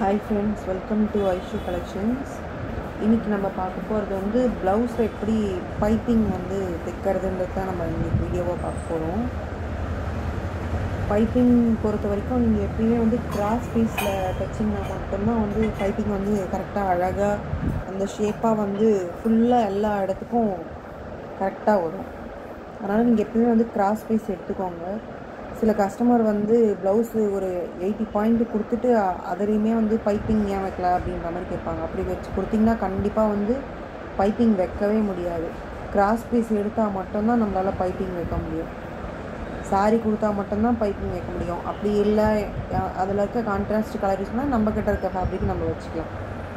hi friends welcome to Aishu collections இன்றைக்கி நம்ம பார்க்க போகிறது வந்து ப்ளவுஸில் எப்படி பைப்பிங் வந்து தைக்கிறதுன்றது தான் நம்ம இன்றைக்கி வீடியோவாக பார்க்க போகிறோம் பைப்பிங் பொறுத்த வரைக்கும் நீங்கள் எப்பயுமே வந்து கிராஸ் பீஸில் தைச்சிங்கன்னா மட்டும்தான் வந்து பைப்பிங் வந்து கரெக்டாக அழகாக அந்த ஷேப்பாக வந்து ஃபுல்லாக எல்லா இடத்துக்கும் கரெக்டாக வரும் அதனால் நீங்கள் எப்பயுமே வந்து கிராஸ் பீஸ் எடுத்துக்கோங்க சில கஸ்டமர் வந்து ப்ளவுஸு ஒரு எயிட்டி பாயிண்ட் கொடுத்துட்டு அதுலேயுமே வந்து பைப்பிங் ஏன் வைக்கல அப்படின்ற மாதிரி கேட்பாங்க அப்படி வச்சு கொடுத்தீங்கன்னா கண்டிப்பாக வந்து பைப்பிங் வைக்கவே முடியாது கிராஸ் பீஸ் எடுத்தால் மட்டும்தான் நம்மளால் பைப்பிங் வைக்க முடியும் சாரி கொடுத்தா மட்டும்தான் பைப்பிங் வைக்க முடியும் அப்படி இல்லை அதில் இருக்க கான்ட்ராஸ்ட் கலர் யூஸ் பண்ணால் நம்ம கிட்ட இருக்க ஃபேப்ரிக் நம்ம வச்சுக்கலாம்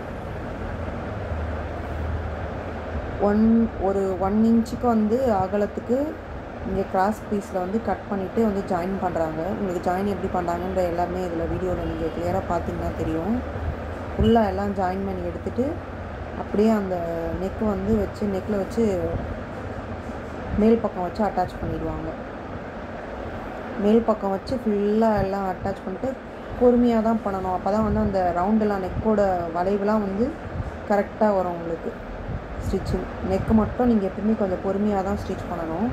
ஒன் ஒரு ஒன் இன்ச்சுக்கு வந்து அகலத்துக்கு இங்கே கிராஸ் பீஸில் வந்து கட் பண்ணிவிட்டு வந்து ஜாயின் பண்ணுறாங்க உங்களுக்கு ஜாயின் எப்படி பண்ணுறாங்கன்ற எல்லாமே இதில் வீடியோவில் நீங்கள் கிளியராக பார்த்தீங்கன்னா தெரியும் ஃபுல்லாக எல்லாம் ஜாயின் பண்ணி எடுத்துகிட்டு அப்படியே அந்த நெக்கு வந்து வச்சு நெக்கில் வச்சு மேல் பக்கம் வச்சு அட்டாச் பண்ணிடுவாங்க மேல் பக்கம் வச்சு ஃபுல்லாக எல்லாம் அட்டாச் பண்ணிட்டு பொறுமையாக தான் பண்ணணும் அப்போ தான் வந்து அந்த ரவுண்டெல்லாம் நெக்கோட வளைவுலாம் வந்து கரெக்டாக வரும் உங்களுக்கு ஸ்டிச்சிங் நெக்கு மட்டும் நீங்கள் எப்பவுமே கொஞ்சம் பொறுமையாக தான் ஸ்டிச் பண்ணணும்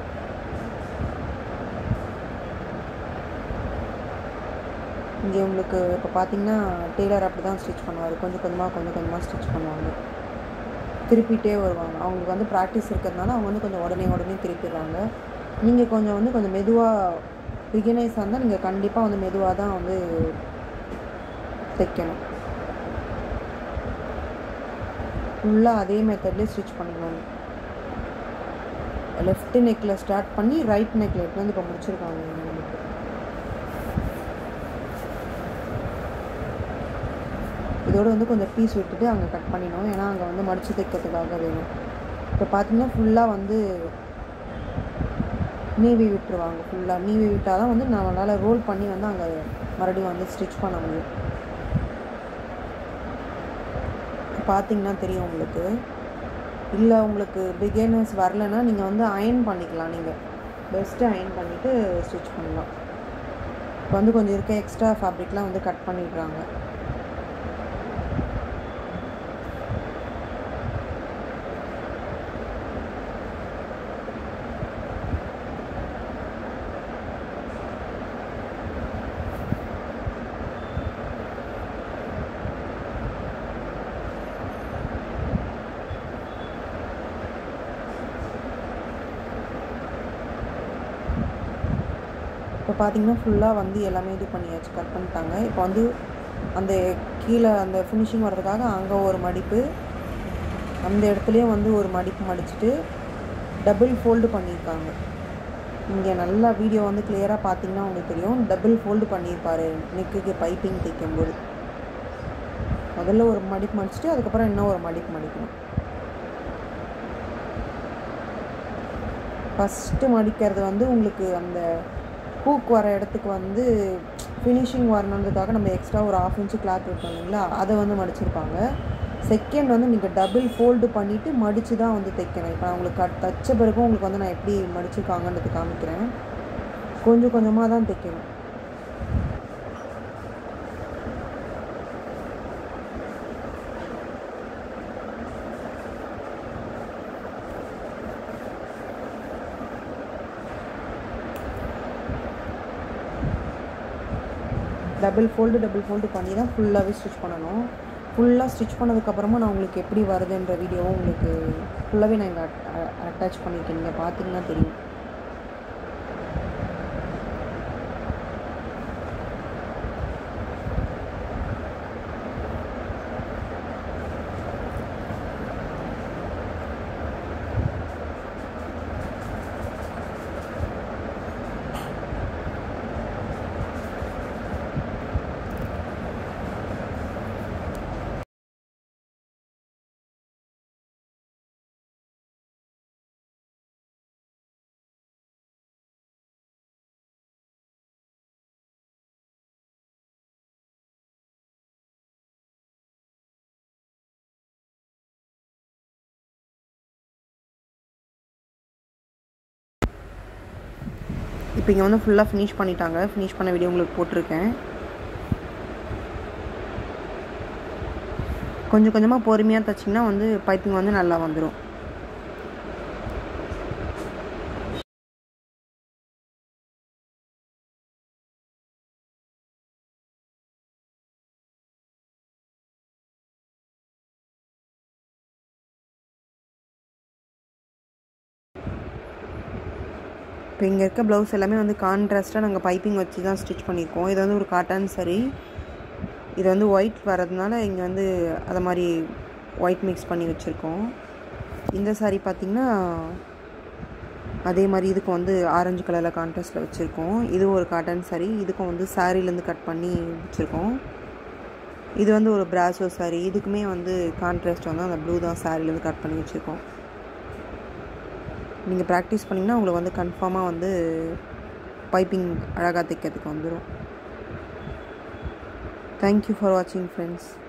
இங்கே உங்களுக்கு இப்போ பார்த்தீங்கன்னா டெய்லர் அப்படி தான் ஸ்டிச் பண்ணுவார் கொஞ்சம் கொஞ்சமாக கொஞ்சம் கொஞ்சமாக ஸ்டிச் பண்ணுவாங்க திருப்பிகிட்டே வருவாங்க அவங்களுக்கு வந்து ப்ராக்டிஸ் இருக்கிறதுனால அவங்க வந்து கொஞ்சம் உடனே உடனே திருப்பிடுறாங்க நீங்கள் கொஞ்சம் வந்து கொஞ்சம் மெதுவாக பிகினர்ஸாக இருந்தால் நீங்கள் கண்டிப்பாக வந்து மெதுவாக தான் வந்து தைக்கணும் ஃபுல்லாக அதே மெத்தட்லேயே ஸ்டிச் பண்ணிக்கணும் லெஃப்ட் நெக்கில் ஸ்டார்ட் பண்ணி ரைட் நெக்கில் எடுத்து வந்து இப்போ முடிச்சிருக்காங்க உங்களுக்கு இதோடு வந்து கொஞ்சம் பீஸ் விட்டுட்டு அங்கே கட் பண்ணிடணும் ஏன்னா அங்கே வந்து மடித்து தைக்கிறதுக்காக வேணும் இப்போ பார்த்தீங்கன்னா ஃபுல்லாக வந்து நீவி விட்டுருவாங்க ஃபுல்லாக நீவி விட்டால் தான் வந்து நம்மளால் ரோல் பண்ணி வந்து அங்கே மறுபடியும் வந்து ஸ்டிச் பண்ண முடியும் பார்த்தீங்கன்னா தெரியும் உங்களுக்கு இல்லை உங்களுக்கு பிகேனர்ஸ் வரலன்னா நீங்கள் வந்து அயன் பண்ணிக்கலாம் நீங்கள் பெஸ்ட்டு அயன் பண்ணிவிட்டு ஸ்டிச் பண்ணலாம் இப்போ வந்து கொஞ்சம் இருக்க எக்ஸ்ட்ரா ஃபேப்ரிக்லாம் வந்து கட் பண்ணிடுறாங்க இப்போ பார்த்தீங்கன்னா ஃபுல்லாக வந்து எல்லாமே இது பண்ணியாச்சு கட் பண்ணிட்டாங்க இப்போ வந்து அந்த கீழே அந்த ஃபினிஷிங் வர்றதுக்காக அங்கே ஒரு மடிப்பு அந்த இடத்துலையும் வந்து ஒரு மடிப்பு மடிச்சுட்டு டபுள் ஃபோல்டு பண்ணியிருக்காங்க இங்கே நல்லா வீடியோ வந்து கிளியராக பார்த்தீங்கன்னா உங்களுக்கு தெரியும் டபுள் ஃபோல்டு பண்ணியிருப்பார் நெக்குக்கு பைப்பிங் தைக்கும்போது முதல்ல ஒரு மடிப்பு மடிச்சுட்டு அதுக்கப்புறம் இன்னும் ஒரு மடிப்பு மடிக்கணும் ஃபஸ்ட்டு மடிக்கிறது வந்து உங்களுக்கு அந்த ஹூக் வர இடத்துக்கு வந்து ஃபினிஷிங் வரணுன்றதுக்காக நம்ம எக்ஸ்ட்ரா ஒரு ஆஃப் இன்ச்சு கிளாத் விட்டோம் இல்லைங்களா அதை வந்து மடிச்சிருப்பாங்க செகண்ட் வந்து நீங்கள் டபுள் ஃபோல்டு பண்ணிவிட்டு மடித்து தான் வந்து தைக்கணும் இப்போ நான் உங்களுக்கு கட் தச்ச பிறகு உங்களுக்கு வந்து நான் எப்படி மடிச்சிருக்காங்கன்றது காமிக்கிறேன் கொஞ்சம் கொஞ்சமாக தான் தைக்கணும் டபுள் ஃபோல்டு டபுள் ஃபோல்டு பண்ணி தான் ஃபுல்லாகவே ஸ்டிச் பண்ணணும் ஃபுல்லாக ஸ்டிச் பண்ணதுக்கப்புறமா நான் உங்களுக்கு எப்படி வருதுன்ற வீடியோவும் உங்களுக்கு ஃபுல்லாகவே நான் இங்கே அட்டாச் பண்ணியிருக்கேன் நீங்கள் பார்த்தீங்கன்னா தெரியும் இப்போ இங்கே வந்து ஃபுல்லாக ஃபினிஷ் பண்ணிட்டாங்க ஃபினிஷ் பண்ண வீடியோ உங்களுக்கு போட்டிருக்கேன் கொஞ்சம் கொஞ்சமாக பொறுமையாக தைச்சிங்கன்னா வந்து பைப்பிங் வந்து நல்லா வந்துடும் இப்போ இங்கே இருக்க ப்ளவுஸ் எல்லாமே வந்து கான்ட்ராஸ்ட்டாக நாங்கள் பைப்பிங் வச்சு தான் ஸ்டிச் பண்ணியிருக்கோம் இது வந்து ஒரு காட்டன் சரி இது வந்து ஒயிட் வரதுனால இங்கே வந்து அதை மாதிரி ஒயிட் மிக்ஸ் பண்ணி வச்சுருக்கோம் இந்த சாரீ பார்த்திங்கன்னா அதே மாதிரி இதுக்கு வந்து ஆரஞ்சு கலரில் கான்ட்ராஸ்ட்டில் வச்சுருக்கோம் இது ஒரு காட்டன் சாரீ இதுக்கும் வந்து சாரீலேருந்து கட் பண்ணி வச்சுருக்கோம் இது வந்து ஒரு பிராசோ சாரீ இதுக்குமே வந்து கான்ட்ராஸ்ட் வந்து அந்த ப்ளூ தான் சாரீலேருந்து கட் பண்ணி வச்சுருக்கோம் நீங்கள் ப்ராக்டிஸ் பண்ணிங்கன்னா உங்களுக்கு வந்து கன்ஃபார்மாக வந்து பைப்பிங் அழகாக தைக்கிறதுக்கு வந்துடும் தேங்க்யூ ஃபார் வாட்சிங் ஃப்ரெண்ட்ஸ்